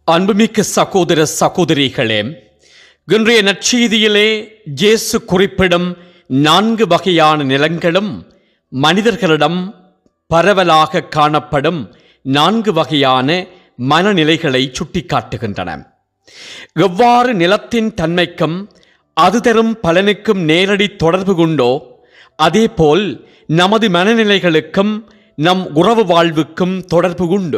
அன்புமிக்க சகோதர சகோதரிகளே இன்றைய நற்செய்தியிலே இயேசு குறிப்பிடும் நான்கு வகையான நிலங்களும் மனிதர்களிடம் பரவலாக காணப்படும் நான்கு வகையான மனநிலைகளை சுட்டிக்காட்டுகின்றன எவ்வாறு நிலத்தின் தன்மைக்கும் அது தரும் பலனுக்கும் நேரடி தொடர்பு கொண்டோ அதேபோல் நமது மனநிலைகளுக்கும் நம் உறவு வாழ்வுக்கும் தொடர்பு உண்டு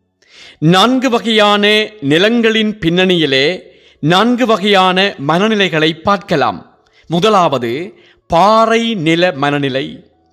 நான்கு வகையான நிலங்களின் பின்னணியிலே நான்கு வகையான மனநிலைகளை பார்க்கலாம் முதலாவது பாறை நில மனநிலை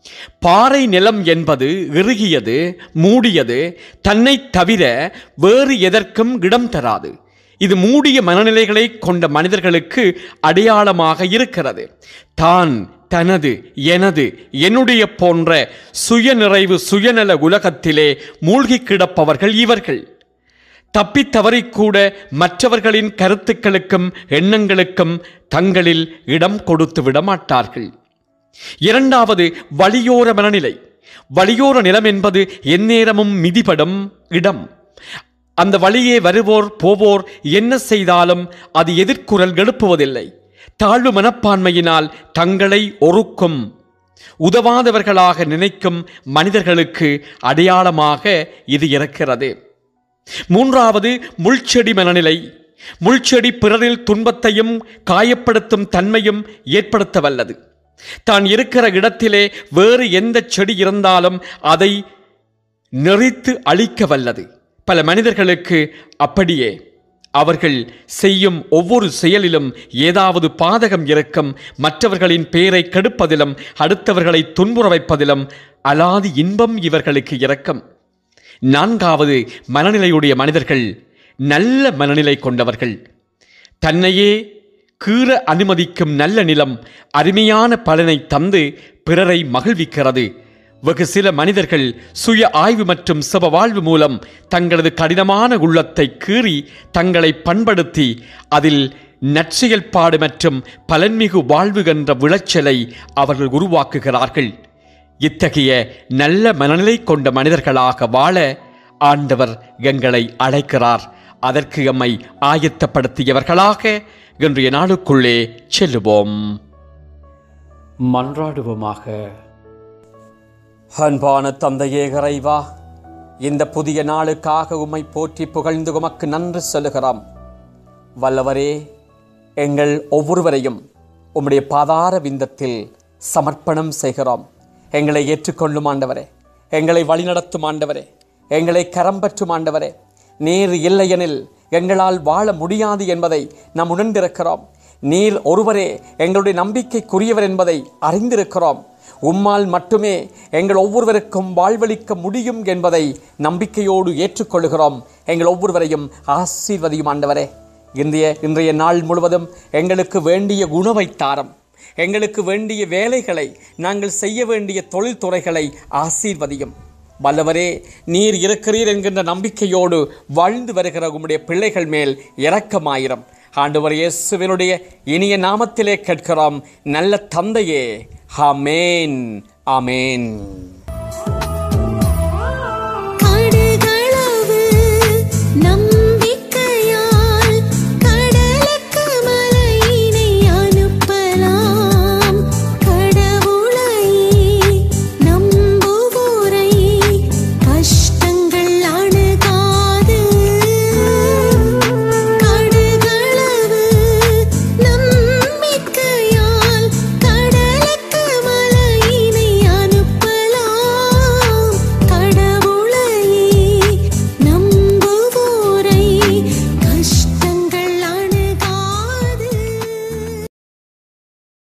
பாறை நிலம் என்பது இறுகியது மூடியது தன்னை தவிர வேறு எதற்கும் இடம் தராது இது மூடிய மனநிலைகளை கொண்ட மனிதர்களுக்கு அடையாளமாக இருக்கிறது தான் தனது எனது என்னுடைய போன்ற சுயநிறைவு சுயநல உலகத்திலே மூழ்கி கிடப்பவர்கள் இவர்கள் தப்பித் தவறிக்கூட மற்றவர்களின் கருத்துக்களுக்கும் எண்ணங்களுக்கும் தங்களில் இடம் கொடுத்து விட மாட்டார்கள் இரண்டாவது வழியோர மனநிலை வழியோர நிலம் என்பது எந்நேரமும் மிதிபடும் இடம் அந்த வழியே வருவோர் போவோர் என்ன செய்தாலும் அது எதிர்குரல் எழுப்புவதில்லை தாழ்வு மனப்பான்மையினால் தங்களை ஒருக்கும் உதவாதவர்களாக நினைக்கும் மனிதர்களுக்கு அடையாளமாக இது இருக்கிறது மூன்றாவது முள்செடி மனநிலை முள்செடி பிறரில் துன்பத்தையும் காயப்படுத்தும் தன்மையும் ஏற்படுத்த வல்லது தான் இருக்கிற இடத்திலே வேறு எந்த செடி இருந்தாலும் அதை நெறித்து அழிக்க வல்லது பல மனிதர்களுக்கு அப்படியே அவர்கள் செய்யும் ஒவ்வொரு செயலிலும் ஏதாவது பாதகம் இருக்கும் மற்றவர்களின் பெயரை கெடுப்பதிலும் அடுத்தவர்களை துன்புற வைப்பதிலும் அலாதி இன்பம் இவர்களுக்கு இறக்கம் நான்காவது மனநிலையுடைய மனிதர்கள் நல்ல மனநிலை கொண்டவர்கள் தன்னையே கீற அனுமதிக்கும் நல்ல நிலம் அருமையான பலனை தந்து பிறரை மகிழ்விக்கிறது வெகு சில மனிதர்கள் சுய ஆய்வு மற்றும் சிவ வாழ்வு மூலம் தங்களது கடினமான உள்ளத்தை கீறி தங்களை பண்படுத்தி அதில் நற்செயல்பாடு மற்றும் பலன்மிகு வாழ்வு என்ற விளைச்சலை அவர்கள் உருவாக்குகிறார்கள் இத்தகைய நல்ல மனநிலை கொண்ட மனிதர்களாக வாழ ஆண்டவர் எங்களை அழைக்கிறார் அதற்கு எம்மை ஆயத்தப்படுத்தியவர்களாக இன்றைய நாளுக்குள்ளே செல்லுவோம் மன்றாடுவோமாக அன்பான தந்தையே இறைவா இந்த புதிய நாளுக்காக உம்மை போற்றி புகழ்ந்து உமக்கு நன்றி சொல்லுகிறோம் வல்லவரே எங்கள் ஒவ்வொருவரையும் உம்முடைய பாதார விந்தத்தில் சமர்ப்பணம் செய்கிறோம் எங்களை ஏற்றுக்கொள்ளும் ஆண்டவரே எங்களை வழிநடத்தும் ஆண்டவரே எங்களை கரம்பற்றும் ஆண்டவரே நீர் இல்லையெனில் எங்களால் வாழ முடியாது என்பதை நாம் உணர்ந்திருக்கிறோம் நீர் ஒருவரே எங்களுடைய நம்பிக்கைக்குரியவர் என்பதை அறிந்திருக்கிறோம் உம்மால் மட்டுமே எங்கள் ஒவ்வொருவருக்கும் வாழ்வளிக்க முடியும் என்பதை நம்பிக்கையோடு ஏற்றுக்கொள்கிறோம் எங்கள் ஒவ்வொருவரையும் ஆசீர்வதியும் ஆண்டவரே இன்றைய இன்றைய நாள் முழுவதும் எங்களுக்கு வேண்டிய உணவை தாரம் எங்களுக்கு வேண்டிய வேலைகளை நாங்கள் செய்ய வேண்டிய தொழில்துறைகளை ஆசீர்வதியும் வல்லவரே நீர் இருக்கிறீர் என்கின்ற நம்பிக்கையோடு வாழ்ந்து வருகிற உம்முடைய பிள்ளைகள் மேல் இரக்கமாயிரம் ஆண்டவர் இயேசுவினுடைய இனிய நாமத்திலே கேட்கிறோம் நல்ல தந்தையே ஆமேன் ஆமேன்